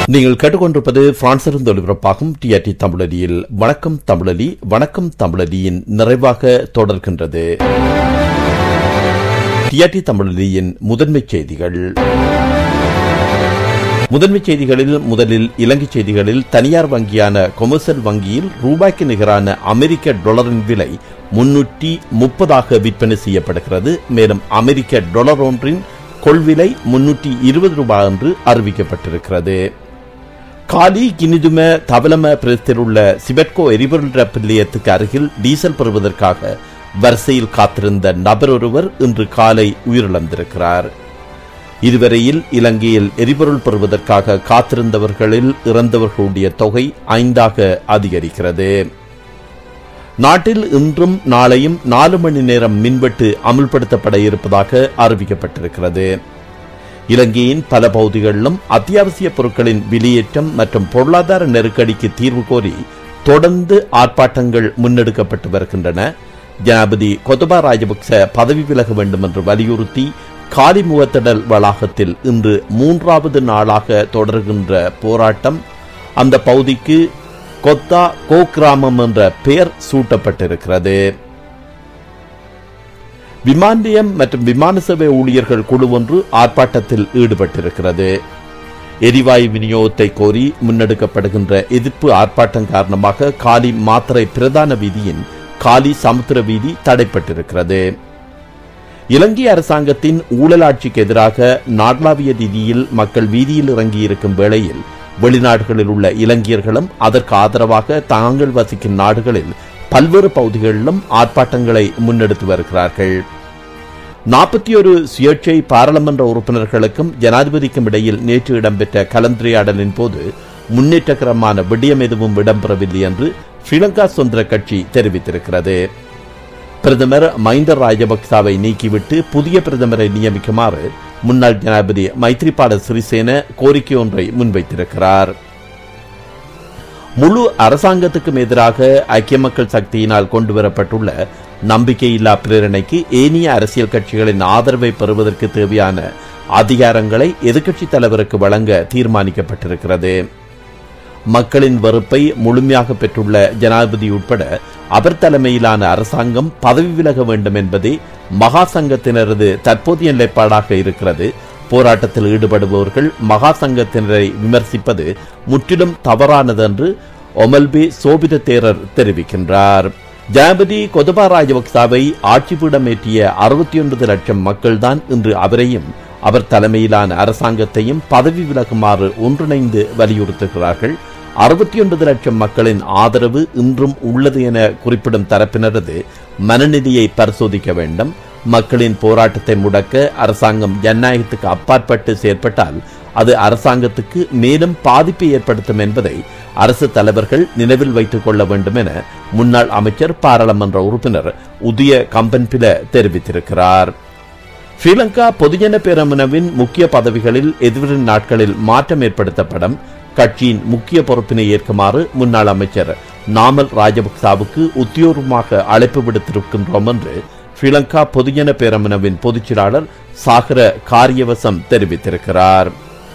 நீங்கள் கேட்டுக்கொண்டிருப்பது பிரான்சிலிருந்து ஒலிபரப்பாகும் டிஆர்டி தமிழலியில் வணக்கம் தமிழலி வணக்கம் தமிழலியின் நிறைவாக தொடர்கின்றது டிஆர்டி தமிழலியின் முதன்மை செய்திகள் முதன்மை செய்திகளில் முதலில் இலங்கை செய்திகளில் தனியார் வங்கியான கொமர்சியல் வங்கியில் ரூபாய்க்கு நிகரான அமெரிக்க டாலரின் விலை முன்னூற்றி முப்பதாக விற்பனை செய்யப்படுகிறது மேலும் அமெரிக்க டாலர் ஒன்றின் கொள்விலை முன்னூற்றி இருபது ரூபாய் என்று அறிவிக்கப்பட்டிருக்கிறது காலி கினிதும தவலம பிரதேசத்தில் உள்ள சிபெட்கோ எரிபொருள் ரப் நிலையத்துக்கு அருகில் டீசல் பெறுவதற்காக வரிசையில் காத்திருந்த நபர் ஒருவர் இன்று காலை உயிரிழந்திருக்கிறார் இதுவரையில் இலங்கையில் எரிபொருள் பெறுவதற்காக காத்திருந்தவர்களில் இறந்தவர்களுடைய தொகை ஐந்தாக அதிகரிக்கிறது நாட்டில் இன்றும் நாளையும் நாலு மணி நேரம் மின்வெட்டு அமுல்படுத்தப்பட இருப்பதாக அறிவிக்கப்பட்டிருக்கிறது இலங்கையின் பல பகுதிகளிலும் அத்தியாவசிய பொருட்களின் வெளியேற்றம் மற்றும் பொருளாதார நெருக்கடிக்கு தீர்வு கோரி தொடர்ந்து ஆர்ப்பாட்டங்கள் முன்னெடுக்கப்பட்டு வருகின்றன ஜனாபதி கொத்தபா ராஜபக்ச பதவி விலக வேண்டும் என்று வலியுறுத்தி காலிமுகத்திடல் வளாகத்தில் இன்று மூன்றாவது நாளாக தொடர்கின்ற போராட்டம் அந்த பகுதிக்கு கொத்தா கோ கிராமம் என்ற பெயர் சூட்டப்பட்டிருக்கிறது விமான நிலையம் மற்றும் விமான சேவை ஊழியர்கள் குழு ஒன்று ஆர்ப்பாட்டத்தில் ஈடுபட்டிருக்கிறது எரிவாயு விநியோகத்தை கோரி முன்னெடுக்கப்படுகின்ற எதிர்ப்பு ஆர்ப்பாட்டம் காரணமாக காலி மாத்திரை பிரதான வீதியின் காலி சமுத்திர வீதி தடைப்பட்டிருக்கிறது இலங்கை அரசாங்கத்தின் ஊழல் ஆட்சிக்கு எதிராக நாடளாவிய ரீதியில் மக்கள் வீதியில் இறங்கியிருக்கும் வேளையில் வெளிநாடுகளில் உள்ள இலங்கையர்களும் அதற்கு ஆதரவாக தாங்கள் வசிக்கும் நாடுகளில் பல்வேறு பகுதிகளிலும் ஆர்ப்பாட்டங்களை முன்னெடுத்து வருகிறார்கள் நாற்பத்தி ஒரு சுயேட்சை பாராளுமன்ற உறுப்பினர்களுக்கும் ஜனாதிபதிக்கும் இடையில் நேற்று இடம்பெற்ற கலந்துரையாடலின் போது முன்னேற்றகரமான விடயம் எதுவும் இடம்பெறவில்லை என்று ஸ்ரீலங்கா சுதந்திர கட்சி தெரிவித்திருக்கிறது பிரதமர் மஹிந்த ராஜபக்சாவை நீக்கிவிட்டு புதிய பிரதமரை நியமிக்குமாறு முன்னாள் ஜனாதிபதி மைத்ரிபால சிறிசேன கோரிக்கை ஒன்றை முன்வைத்திருக்கிறார் முழு அரசாங்கத்துக்கும் எதிராக ஐக்கிய மக்கள் சக்தியினால் கொண்டுவரப்பட்டுள்ள நம்பிக்கையில்லா பிரேரணைக்கு ஏனைய அரசியல் கட்சிகளின் ஆதரவை பெறுவதற்கு தேவையான அதிகாரங்களை எதிர்க்கட்சித் தலைவருக்கு வழங்க தீர்மானிக்கப்பட்டிருக்கிறது மக்களின் வெறுப்பை முழுமையாக பெற்றுள்ள ஜனாதிபதி உட்பட அவர் தலைமையிலான அரசாங்கம் பதவி விலக வேண்டும் என்பதே மகா சங்கத்தினரது தற்போதைய நிலைப்பாடாக இருக்கிறது போராட்டத்தில் ஈடுபடுபவர்கள் மகா சங்கத்தினரை விமர்சிப்பது முற்றிலும் தவறானது என்று ஒமல்பே சோபித தேரர் தெரிவிக்கின்றார் ஜனாபதி கொதபா ராஜபக்சாவை ஆட்சிபீடம் ஏற்றிய அறுபத்தி ஒன்பது லட்சம் மக்கள்தான் இன்று அவரையும் அவர் தலைமையிலான அரசாங்கத்தையும் பதவி விலகுமாறு ஒன்றிணைந்து வலியுறுத்துகிறார்கள் அறுபத்தி ஒன்பது லட்சம் மக்களின் ஆதரவு இன்றும் உள்ளது என குறிப்பிடும் தரப்பினரது மனநிலையை பரிசோதிக்க வேண்டும் மக்களின் போராட்டத்தை முடக்க அரசாங்கம் ஜனநாயகத்துக்கு அப்பாற்பட்டு செயற்பட்டால் அது அரசாங்கத்துக்கு மேலும் பாதிப்பை ஏற்படுத்தும் என்பதை அரசு தலைவர்கள் நினைவில் வைத்துக் கொள்ள வேண்டும் என முன்னாள் அமைச்சர் பாராளுமன்ற உறுப்பினர் உதய கம்பன்பில தெரிவித்திருக்கிறார் ஸ்ரீலங்கா பொதுஜன பேரமுனவின் முக்கிய பதவிகளில் எதிர்வரும் நாட்களில் மாற்றம் ஏற்படுத்தப்படும் கட்சியின் முக்கிய பொறுப்பினை ஏற்குமாறு முன்னாள் அமைச்சர் நாமல் ராஜபக்சாவுக்கு உத்தியோகமாக அழைப்பு விடுத்திருக்கின்றோம் என்று ஸ்ரீலங்கா பொதுஜன பேரமுனவின் பொதுச்செயலாளர் சாகர காரியவசம் தெரிவித்திருக்கிறார்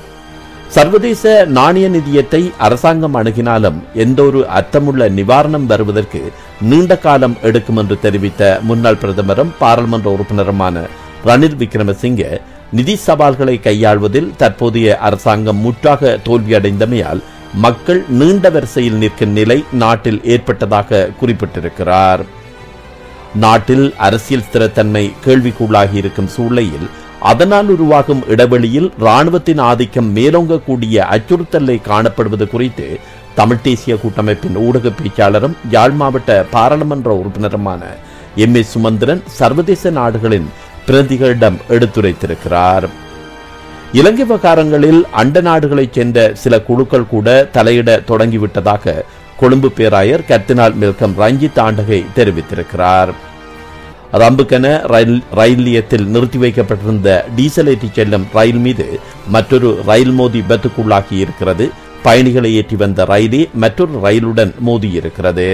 சர்வதேச நாணய நிதியத்தை அரசாங்கம் அணுகினாலும் எந்தொரு அர்த்தமுள்ள நிவாரணம் வருவதற்கு நீண்ட காலம் எடுக்கும் என்று தெரிவித்த முன்னாள் பிரதமரும் பாராளுமன்ற உறுப்பினருமான ரணில் விக்ரமசிங்கே நிதி சவால்களை கையாள்வதில் தற்போதைய அரசாங்கம் முற்றாக தோல்வியடைந்தமையால் மக்கள் நீண்ட வரிசையில் நிற்கும் நிலை நாட்டில் ஏற்பட்டதாக குறிப்பிட்டிருக்கிறார் நாட்டில் அரசியல் ஸ்திரத்தன்மை கேள்விக்குள்ளாகி இருக்கும் சூழ்நிலையில் அதனால் உருவாகும் இடைவெளியில் ராணுவத்தின் ஆதிக்கம் மேலோங்கக்கூடிய அச்சுறுத்தலை காணப்படுவது குறித்து தமிழ் தேசிய கூட்டமைப்பின் ஊடக பேச்சாளரும் யாழ் மாவட்ட பாராளுமன்ற உறுப்பினருமான எம் ஏ சுமந்திரன் சர்வதேச நாடுகளின் பிரதிகளிடம் எடுத்துரைத்திருக்கிறார் இலங்கை விவகாரங்களில் அண்ட நாடுகளைச் சேர்ந்த சில குழுக்கள் கூட தலையிட தொடங்கிவிட்டதாக கொழும்பு பேராயர் கர்த்தினால் மில்கம் ரஞ்சித் ஆண்டகை தெரிவித்திருக்கிறார் ரம்புக்கென ரயில் ரயில் நிலையத்தில் நிறுத்தி வைக்கப்பட்டிருந்த டீசல் ஏற்றிச் செல்லும் ரயில் மீது மற்றொரு ரயில் மோதி விபத்துக்குள்ளாகி இருக்கிறது பயணிகளை ஏற்றி வந்த ரயிலே மற்றொரு ரயிலுடன் மோதியிருக்கிறது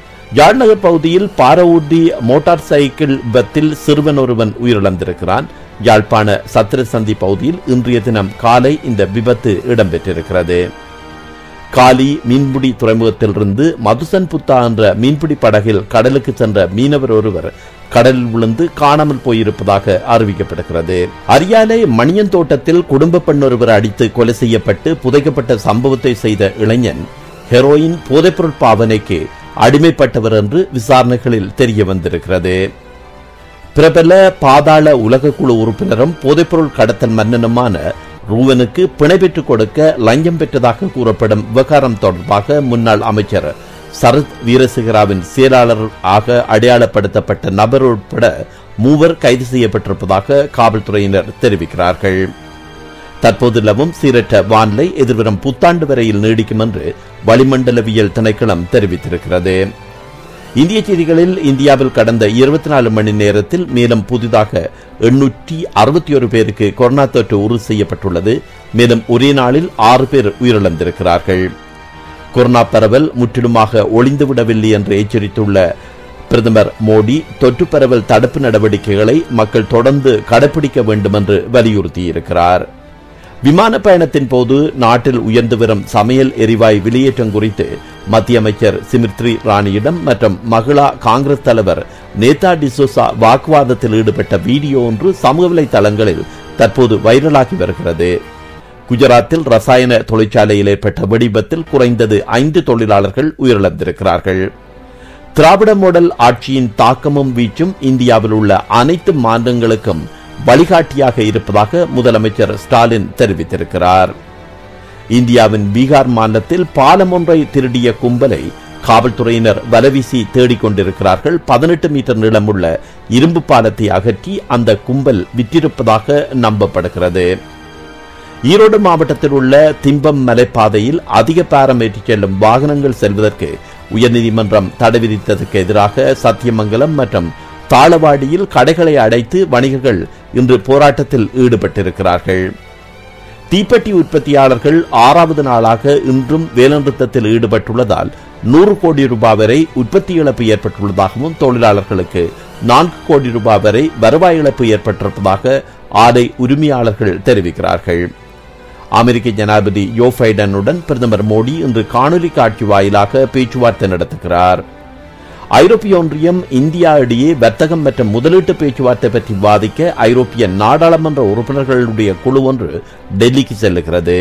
யாழ்நகர் பகுதியில் பாரவூர்தி மோட்டார் சைக்கிள் விபத்தில் சிறுவன் ஒருவன் உயிரிழந்திருக்கிறான் யாழ்ப்பாண சத்திரசந்தி பகுதியில் இன்றைய தினம் காலை இந்த விபத்து இடம்பெற்றிருக்கிறது காலி மீன்பிடி துறைமுகத்திலிருந்து மதுசன் புத்தா என்ற மீன்பிடி படகில் கடலுக்கு சென்ற மீனவர் ஒருவர் கடலில் விழுந்து காணாமல் போயிருப்பதாக அறிவிக்கப்படுகிறது அரியாலை மணியன் தோட்டத்தில் குடும்ப பெண் ஒருவர் அடித்து கொலை செய்யப்பட்டு புதைக்கப்பட்ட சம்பவத்தை செய்த இளைஞன் ஹெரோயின் போதைப்பொருள் பாவனைக்கு அடிமைப்பட்டவர் என்று விசாரணைகளில் தெரிய வந்திருக்கிறது பிரபல பாதாள உலகக்குழு உறுப்பினரும் போதைப்பொருள் கடத்தல் மன்னனுமான ரூவனுக்கு பிணை பெற்றுக் கொடுக்க லஞ்சம் பெற்றதாக கூறப்படும் விவகாரம் தொடர்பாக முன்னாள் அமைச்சர் சரத் வீரசேகராவின் செயலாளர் ஆக அடையாளப்படுத்தப்பட்ட நபர் உட்பட மூவர் கைது செய்யப்பட்டிருப்பதாக காவல்துறையினர் தெரிவிக்கிறார்கள் தற்போது நிலவும் சீரற்ற வானிலை எதிர்வரும் புத்தாண்டு வரையில் நீடிக்கும் என்று வளிமண்டலவியல் திணைக்களம் தெரிவித்திருக்கிறது இந்திய செய்திகளில் இந்தியாவில் கடந்த இருபத்தி நாலு மணி நேரத்தில் மேலும் புதிதாக எண்ணூற்றி அறுபத்தி ஒரு பேருக்கு கொரோனா தொற்று உறுதி செய்யப்பட்டுள்ளது மேலும் ஒரே நாளில் ஆறு பேர் உயிரிழந்திருக்கிறார்கள் கொரோனா பரவல் முற்றிலுமாக ஒளிந்துவிடவில்லை என்று எச்சரித்துள்ள பிரதமர் மோடி தொற்று பரவல் தடுப்பு நடவடிக்கைகளை மக்கள் தொடர்ந்து கடைபிடிக்க வேண்டும் என்று வலியுறுத்தியிருக்கிறார் விமான பயணத்தின் போது நாட்டில் உயர்ந்து வரும் சமையல் எரிவாயு வெளியேற்றம் குறித்து மத்திய அமைச்சர் சிமித்ரி ராணியிடம் மற்றும் மகிழா காங்கிரஸ் தலைவர் நேதா டிசோசா வாக்குவாதத்தில் ஈடுபட்ட வீடியோ ஒன்று சமூக வலைதளங்களில் தற்போது வைரலாகி வருகிறது குஜராத்தில் ரசாயன தொழிற்சாலையில் ஏற்பட்ட வெடிபத்தில் குறைந்தது ஐந்து தொழிலாளர்கள் உயிரிழந்திருக்கிறார்கள் திராவிட மாடல் ஆட்சியின் தாக்கமும் வீச்சும் இந்தியாவில் உள்ள அனைத்து மாநிலங்களுக்கும் வழிகாட்டியாக இருப்பதாக முதலமைச்சர் ஸ்டாலின் தெரிவித்திருக்கிறார் இந்தியாவின் பீகார் மாநிலத்தில் பாலம் ஒன்றை திருடிய கும்பலை காவல்துறையினர் வலவீசி தேடிக் கொண்டிருக்கிறார்கள் பதினெட்டு மீட்டர் நீளமுள்ள இரும்பு பாலத்தை அகற்றி அந்த கும்பல் விற்றிருப்பதாக நம்பப்படுகிறது ஈரோடு மாவட்டத்தில் உள்ள திம்பம் மலைப்பாதையில் அதிக பாரம் ஏற்றிச் செல்லும் வாகனங்கள் செல்வதற்கு உயர்நீதிமன்றம் தடை விதித்ததற்கு எதிராக சத்தியமங்கலம் மற்றும் தாளவாடியில் கடைகளை அடைத்து வணிகர்கள் இன்று போராட்டத்தில் ஈடுபட்டிருக்கிறார்கள் தீப்பெட்டி உற்பத்தியாளர்கள் ஆறாவது நாளாக இன்றும் வேலைநிறுத்தத்தில் ஈடுபட்டுள்ளதால் நூறு கோடி ரூபாய் வரை உற்பத்தி இழப்பு ஏற்பட்டுள்ளதாகவும் தொழிலாளர்களுக்கு நான்கு கோடி ரூபாய் வரை வருவாய் இழப்பு ஏற்பட்டிருப்பதாக ஆலை உரிமையாளர்கள் தெரிவிக்கிறார்கள் அமெரிக்க ஜனாதிபதி யோ பைடனுடன் பிரதமர் மோடி இன்று காணொலி காட்சி வாயிலாக பேச்சுவார்த்தை நடத்துகிறார் ஐரோப்பிய ஒன்றியம் இந்தியா இடையே வர்த்தகம் மற்றும் முதலீட்டு பேச்சுவார்த்தை பற்றி விவாதிக்க ஐரோப்பிய நாடாளுமன்ற உறுப்பினர்களுடைய குழு ஒன்று டெல்லிக்கு செல்லுகிறது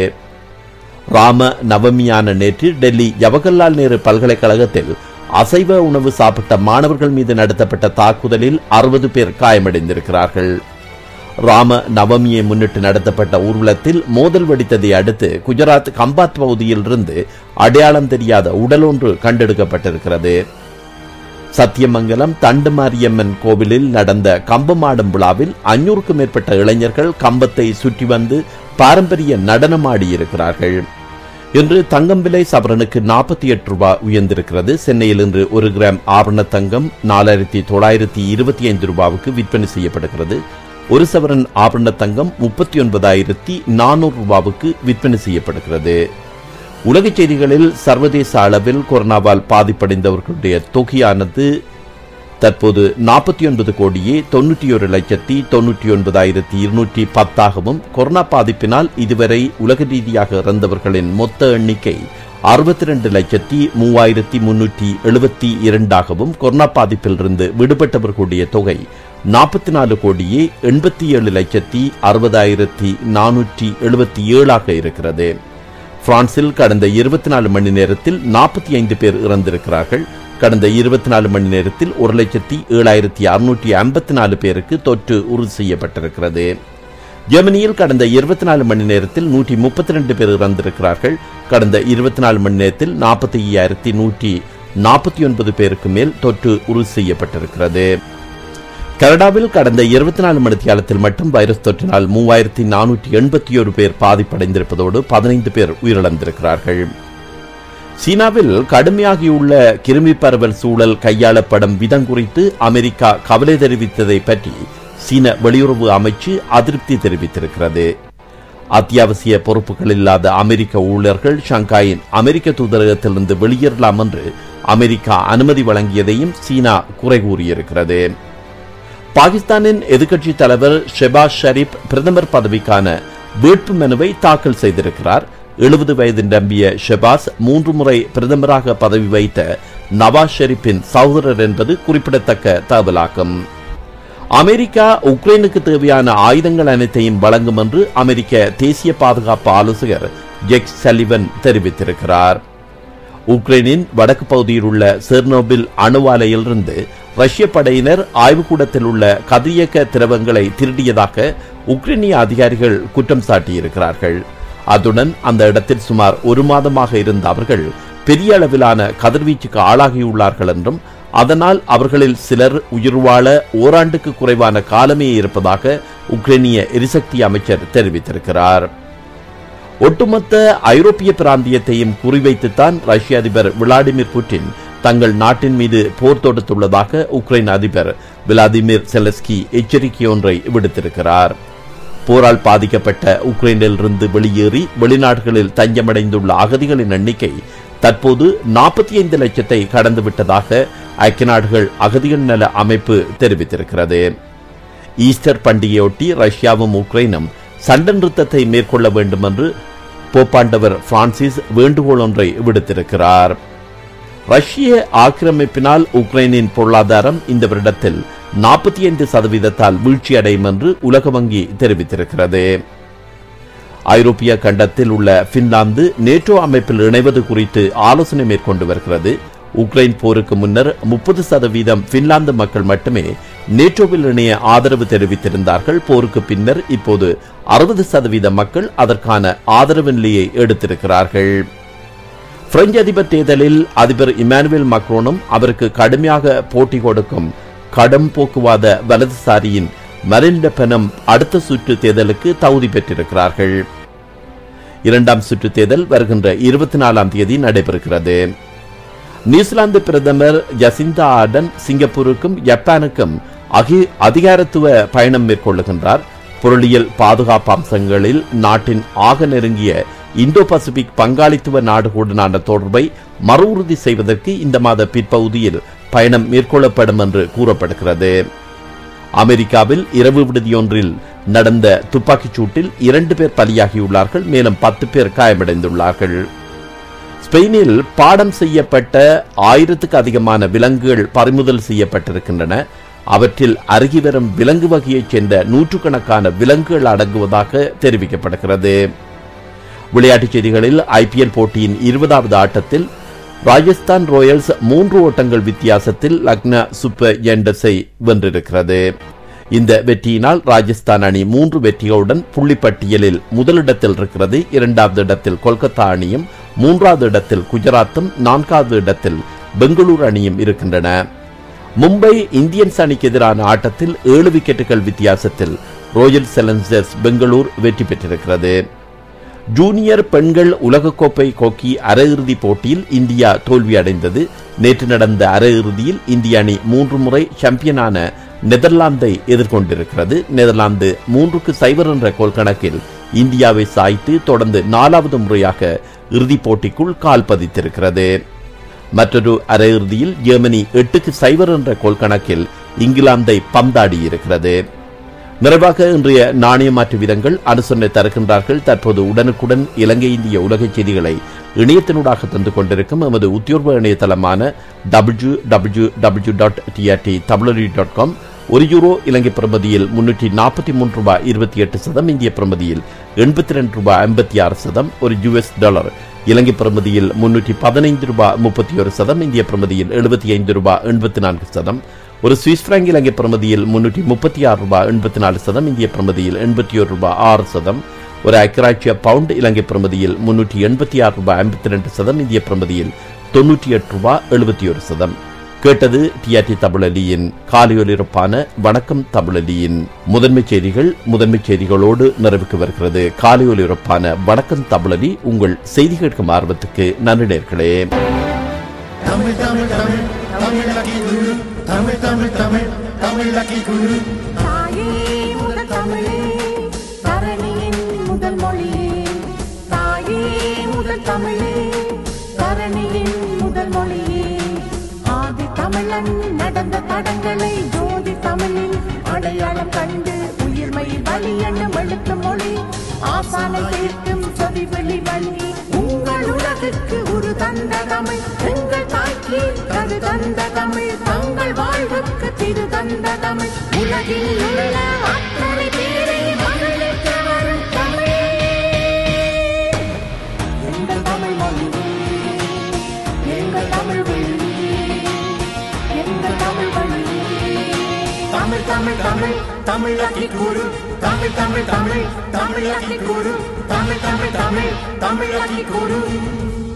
ராம நவமியான நேற்று டெல்லி ஜவஹர்லால் நேரு பல்கலைக்கழகத்தில் அசைவ உணவு சாப்பிட்ட மாணவர்கள் மீது நடத்தப்பட்ட தாக்குதலில் அறுபது பேர் காயமடைந்திருக்கிறார்கள் ராம நவமியை முன்னிட்டு நடத்தப்பட்ட ஊர்வலத்தில் மோதல் வெடித்ததை அடுத்து குஜராத் கம்பாத் பகுதியில் இருந்து அடையாளம் தெரியாத உடல் ஒன்று கண்டெடுக்கப்பட்டிருக்கிறது சத்தியமங்கலம் தண்டுமாரியம்மன் கோவிலில் நடந்த கம்பமாடும் விழாவில் அஞ்சூறுக்கும் மேற்பட்ட இளைஞர்கள் கம்பத்தை சுற்றி வந்து பாரம்பரிய நடனமாடியிருக்கிறார்கள் இன்று தங்கம் விலை சவரனுக்கு நாற்பத்தி எட்டு ரூபாய் உயர்ந்திருக்கிறது சென்னையில் இன்று ஒரு கிராம் ஆபரண தங்கம் நாலாயிரத்தி தொள்ளாயிரத்தி இருபத்தி ஐந்து ரூபாவுக்கு விற்பனை செய்யப்படுகிறது ஒரு சவரன் ஆபரண தங்கம் முப்பத்தி ஒன்பதாயிரத்தி நானூறு ரூபாவுக்கு விற்பனை செய்யப்படுகிறது உலகச் செய்திகளில் சர்வதேச அளவில் கொரோனாவால் பாதிப்படைந்தவர்களுடைய தொகையானது தற்போது நாற்பத்தி ஒன்பது கோடியே தொன்னூற்றி ஒரு லட்சத்தி தொன்னூற்றி ஒன்பதாயிரத்தி இருநூற்றி பத்தாகவும் கொரோனா பாதிப்பினால் இதுவரை உலக ரீதியாக இறந்தவர்களின் மொத்த எண்ணிக்கை அறுபத்தி ரெண்டு லட்சத்தி மூவாயிரத்தி முன்னூற்றி எழுபத்தி இரண்டாகவும் கொரோனா பாதிப்பிலிருந்து விடுபட்டவர்களுடைய தொகை நாற்பத்தி நாலு கோடியே எண்பத்தி ஏழு லட்சத்தி அறுபதாயிரத்தி நானூற்றி எழுபத்தி ஏழாக இருக்கிறது பிரான்சில் கடந்த இருபத்தி நாலு மணி நேரத்தில் நாற்பத்தி ஐந்து பேர் இறந்திருக்கிறார்கள் கடந்த இருபத்தி நாலு மணி நேரத்தில் ஒரு லட்சத்தி ஏழாயிரத்தி அறுநூற்றி ஐம்பத்தி நாலு பேருக்கு தொற்று உறுதி செய்யப்பட்டிருக்கிறது ஜெர்மனியில் கடந்த இருபத்தி நாலு மணி நேரத்தில் நூற்றி முப்பத்தி ரெண்டு பேர் இறந்திருக்கிறார்கள் கடந்த இருபத்தி நாலு மணி நேரத்தில் நாற்பத்தி ஐயாயிரத்தி நூற்றி நாற்பத்தி ஒன்பது பேருக்கு மேல் தொற்று உறுதி செய்யப்பட்டிருக்கிறது கனடாவில் கடந்த இருபத்தி நாலு மணி காலத்தில் மட்டும் வைரஸ் தொற்றினால் மூவாயிரத்தி நானூற்றி எண்பத்தி ஒரு பேர் பாதிப்படைந்திருப்பதோடு பதினைந்து பேர் உயிரிழந்திருக்கிறார்கள் சீனாவில் கடுமையாகியுள்ள கிருமி பரவல் சூழல் கையாளப்படும் விதம் குறித்து அமெரிக்கா கவலை தெரிவித்ததை பற்றி சீன வெளியுறவு அமைச்சு அதிருப்தி தெரிவித்திருக்கிறது அத்தியாவசிய பொறுப்புகள் இல்லாத அமெரிக்க ஊழியர்கள் ஷங்காயின் அமெரிக்க தூதரகத்திலிருந்து வெளியேறலாம் என்று அமெரிக்கா அனுமதி வழங்கியதையும் சீனா குறை கூறியிருக்கிறது பாகிஸ்தானின் எதிர்க்கட்சி தலைவர் ஷெபாஸ் ஷரீப் பிரதமர் பதவிக்கான வேட்பு மனுவை தாக்கல் செய்திருக்கிறார் எழுபது வயது நிரம்பிய ஷெபாஸ் மூன்று முறை பிரதமராக பதவி வைத்த நவாஸ் ஷெரீப்பின் சகோதரர் என்பது குறிப்பிடத்தக்க தகவலாகும் அமெரிக்கா உக்ரைனுக்கு தேவையான ஆயுதங்கள் அனைத்தையும் வழங்கும் என்று அமெரிக்க தேசிய பாதுகாப்பு ஆலோசகர் ஜெக் சலிவன் தெரிவித்திருக்கிறார் உக்ரைனின் வடக்கு பகுதியில் உள்ள செர்னோபில் அணு ஆலையிலிருந்து ரஷ்ய படையினர் ஆய்வுக்கூடத்தில் உள்ள கதிரியக்க திரவங்களை திருடியதாக உக்ரைனிய அதிகாரிகள் குற்றம் சாட்டியிருக்கிறார்கள் அதுடன் அந்த இடத்தில் சுமார் ஒரு மாதமாக இருந்த அவர்கள் பெரிய அளவிலான கதிர்வீச்சுக்கு ஆளாகியுள்ளார்கள் என்றும் அதனால் அவர்களில் சிலர் உயிர் வாழ ஓராண்டுக்கு குறைவான காலமே இருப்பதாக உக்ரைனிய எரிசக்தி அமைச்சர் தெரிவித்திருக்கிறார் ஒட்டுமொத்த ஐரோப்பிய பிராந்தியத்தையும் குறிவைத்துத்தான் ரஷ்ய அதிபர் விளாடிமிர் புட்டின் தங்கள் நாட்டின் மீது போர் தொடுத்துள்ளதாக உக்ரைன் அதிபர் விளாடிமிர் செலஸ்கி எச்சரிக்கை ஒன்றை விடுத்திருக்கிறார் போரால் பாதிக்கப்பட்ட உக்ரைனிலிருந்து வெளியேறி வெளிநாடுகளில் தஞ்சமடைந்துள்ள அகதிகளின் எண்ணிக்கை தற்போது நாற்பத்தி ஐந்து லட்சத்தை கடந்துவிட்டதாக ஐக்கிய நாடுகள் அகதிகள் நல அமைப்பு தெரிவித்திருக்கிறது ஈஸ்டர் பண்டிகையொட்டி ரஷ்யாவும் உக்ரைனும் சண்டை நிறுத்தத்தை மேற்கொள்ள வேண்டும் என்று போப்பாண்டவர் பிரான்சிஸ் வேண்டுகோள் ஒன்றை விடுத்திருக்கிறார் ரஷ்ய ஆக்கிரமிப்பினால் உக்ரைனின் பொருளாதாரம் இந்த வருடத்தில் நாற்பத்தி ஐந்து சதவீதத்தால் வீழ்ச்சியடையும் என்று உலக வங்கி தெரிவித்திருக்கிறது ஐரோப்பிய கண்டத்தில் உள்ள பின்லாந்து நேட்டோ அமைப்பில் இணைவது குறித்து ஆலோசனை மேற்கொண்டு வருகிறது உக்ரைன் போருக்கு முன்னர் முப்பது சதவீதம் பின்லாந்து மக்கள் மட்டுமே நேட்டோவில் இணைய ஆதரவு தெரிவித்திருந்தார்கள் போருக்கு பின்னர் இப்போது அறுபது சதவீத மக்கள் அதற்கான ஆதரவு நிலையை எடுத்திருக்கிறார்கள் பிரெஞ்சு அதிபர் தேர்தலில் அதிபர் இமானுவேல் மக்ரோனும் அவருக்கு கடுமையாக போட்டி கொடுக்கும் கடம் போக்குவாத வலதுசாரியின் மரின் பெனம் அடுத்த சுற்று தேர்தலுக்கு தகுதி பெற்றிருக்கிறார்கள் இரண்டாம் சுற்று தேர்தல் வருகின்ற இருபத்தி நாலாம் தேதி நடைபெறுகிறது நியூசிலாந்து பிரதமர் ஜசிந்தா ஆர்டன் சிங்கப்பூருக்கும் ஜப்பானுக்கும் அகி அதிகாரத்துவ பயணம் மேற்கொள்ளுகின்றார் பொருளியல் பாதுகாப்பு அம்சங்களில் நாட்டின் ஆக நெருங்கிய இந்தோ பசிபிக் பங்காளித்துவ நாடுகளுடனான தொடர்பை மறு உறுதி செய்வதற்கு இந்த மாத பிற்பகுதியில் பயணம் மேற்கொள்ளப்படும் என்று கூறப்படுகிறது அமெரிக்காவில் இரவு விடுதியொன்றில் நடந்த துப்பாக்கிச் சூட்டில் இரண்டு பேர் பலியாகியுள்ளார்கள் மேலும் பத்து பேர் காயமடைந்துள்ளார்கள் ஸ்பெயினில் பாடம் செய்யப்பட்ட ஆயிரத்துக்கு அதிகமான விலங்குகள் பறிமுதல் செய்யப்பட்டிருக்கின்றன அவற்றில் அருகி வரும் விலங்கு வகையைச் சேர்ந்த நூற்றுக்கணக்கான விலங்குகள் அடங்குவதாக தெரிவிக்கப்படுகிறது விளையாட்டுச் செய்திகளில் ஐபிஎல் போட்டியின் இருபதாவது ஆட்டத்தில் ராஜஸ்தான் ராயல்ஸ் மூன்று ஓட்டங்கள் வித்தியாசத்தில் லக்னா சூப்பர் ஜெண்டஸை வென்றிருக்கிறது இந்த வெற்றியினால் ராஜஸ்தான் அணி மூன்று வெற்றிகளுடன் புள்ளிப்பட்டியலில் முதலிடத்தில் இருக்கிறது இரண்டாவது இடத்தில் கொல்கத்தா அணியும் மூன்றாவது இடத்தில் குஜராத்தும் நான்காவது இடத்தில் பெங்களூரு அணியும் இருக்கின்றன மும்பை இந்தியன்ஸ் அணிக்கு எதிரான ஆட்டத்தில் ஏழு விக்கெட்டுகள் வித்தியாசத்தில் ராயல் சேலஞ்சர்ஸ் பெங்களூர் வெற்றி பெற்றிருக்கிறது ஜூனியர் பெண்கள் உலகக்கோப்பை கோக்கி அரையிறுதி போட்டியில் இந்தியா தோல்வியடைந்தது நேற்று நடந்த அரையிறுதியில் இந்திய அணி மூன்று முறை சாம்பியனான நெதர்லாந்தை எதிர்கொண்டிருக்கிறது நெதர்லாந்து மூன்றுக்கு சைபர் என்ற கோல் கணக்கில் இந்தியாவை சாய்த்து தொடர்ந்து நாலாவது முறையாக இறுதிப் போட்டிக்குள் கால் பதித்திருக்கிறது மற்றொரு அரையிறுதியில் ஜெர்மனி எட்டுக்கு சைபர் என்ற கோல் கணக்கில் இங்கிலாந்தை பந்தாடி இருக்கிறது நிறைவாக இன்றைய நாணய மாற்று விதங்கள் அனுசரணை தருகின்றார்கள் தற்போது உடனுக்குடன் இலங்கை இந்திய உலக செய்திகளை இணையத்தினூடாக தந்து கொண்டிருக்கும் எமது உத்தியோர்வ இணையதளமான W W W dot TRT தமிழரி டாட் காம் ஒரு யூரோ இலங்கை பிரமதியில் முன்னூற்றி நாற்பத்தி மூன்று ரூபாய் இருபத்தி எட்டு சதம் இந்திய பிரமதியில் எண்பத்தி ரெண்டு ரூபாய் ஐம்பத்தி ஆறு சதம் ஒரு யுஎஸ் டாலர் இலங்கை பிரமதியில் முன்னூற்றி பதினைந்து ரூபாய் முப்பத்தி ஒரு சதம் இந்திய பிரமதியில் எழுபத்தி ஐந்து ரூபாய் எண்பத்தி நான்கு சதம் ஒரு சுவிஸ் பிராங்க் இலங்கை பிரமதியில் முன்னூற்றி முப்பத்தி ஆறு ரூபாய் எண்பத்தி நாலு சதம் இந்திய பிரமதியில் எண்பத்தி ஒரு ரூபாய் ஆறு சதம் ஒரு ஐக்கியராட்சிய பவுண்ட் இலங்கை பிரமதியில் முன்னூற்றி எண்பத்தி ஆறு ரூபாய் ஐம்பத்தி ரெண்டு சதம் இந்திய பிரமதியில் தொன்னூற்றி எட்டு ரூபாய் எழுபத்தி ஒரு சதம் கேட்டது டிஆர்டி தமிழலியின் காலையொலிருப்பான வணக்கம் தமிழலியின் முதன்மை செய்திகள் முதன்மை செய்திகளோடு நிறைவுக்கு வருகிறது காலையொலிருப்பான வணக்கம் தமிழலி உங்கள் செய்தி கேட்கும் ஆர்வத்துக்கு நன்றி நேர்களே தமிழ் தமிழ் தமிழ் தமிழ் லக்கி குரு தமிழ் தமிழ் தமிழ் தமிழ் லக்கி குரு தாயே முதல் தமிழே தரணியின் முதல் மொழியே தாயே முதல் தமிழே தரணியின் முதல் மொழியே ஆதி தமிழன் நடந்த தடங்களை ஜோதி தமிழில் அடையாளம் கண்டு உயிர்மை வழி என்னும் எழுத்து மொழி ஆசானை கேட்கும் சொதி வெளி வழி உங்கள் உலகுக்கு ஒரு தந்த தமிழ் எங்கள் தாய்க்கு கரு தந்த தமிழ் தங்கள் வாழ்வுக்கு திரு தந்த தமிழ் உலகில் உள்ள அத்தனை பேரை மகிழ்விக்க வரும் தமிழ் எங்கள் தமிழ் மொழி எங்கள் தமிழ் மொழி எங்கள் தமிழ் மொழி தமிழ் தமிழ் தமிழ் தமிழாக்கி கூறு தமிழ் தமிழ் தமிழ் தமிழாக்கி கூறு தமிழ் தமிழ் தமிழ் தமிழாக்கி கூறு